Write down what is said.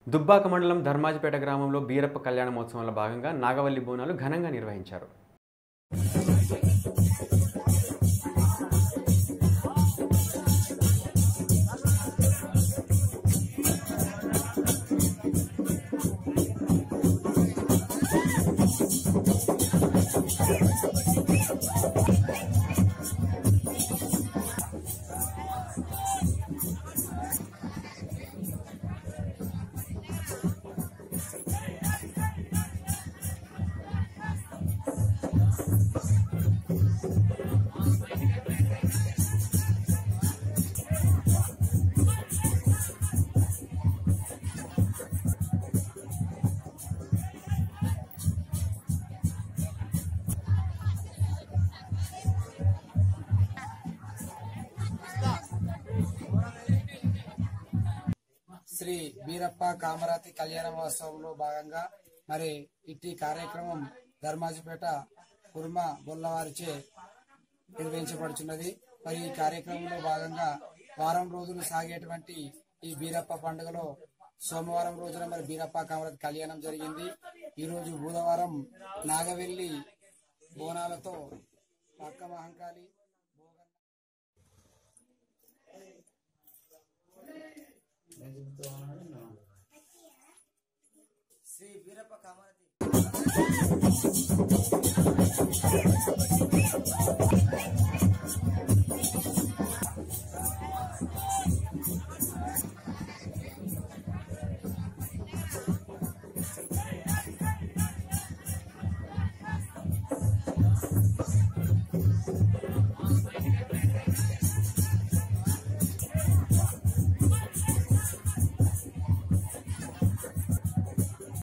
దుబ్బాక మండలం ధర్మాజిపేట గ్రామంలో బీరప్ప కళ్యాణ మహోత్సవంలో భాగంగా నాగవల్లి బోనాలు ఘనంగా నిర్వహించారు శ్రీ బీరప్ప కామరాతి కళ్యాణ మహోత్సవంలో భాగంగా మరి ఇట్టి కార్యక్రమం ధర్మాజిపేట కుర్మ బొల్లవారిచే నిర్వహించబడుచున్నది మరి ఈ కార్యక్రమంలో భాగంగా వారం రోజులు సాగేటువంటి ఈ బీరప్ప పండుగలో సోమవారం రోజున మరి బీరప్ప కామరాతి కళ్యాణం జరిగింది ఈ రోజు బుధవారం నాగవెల్లి బోనాలతో పక్క మహంకాళి శ్రీ బీరప్ప కామరాతి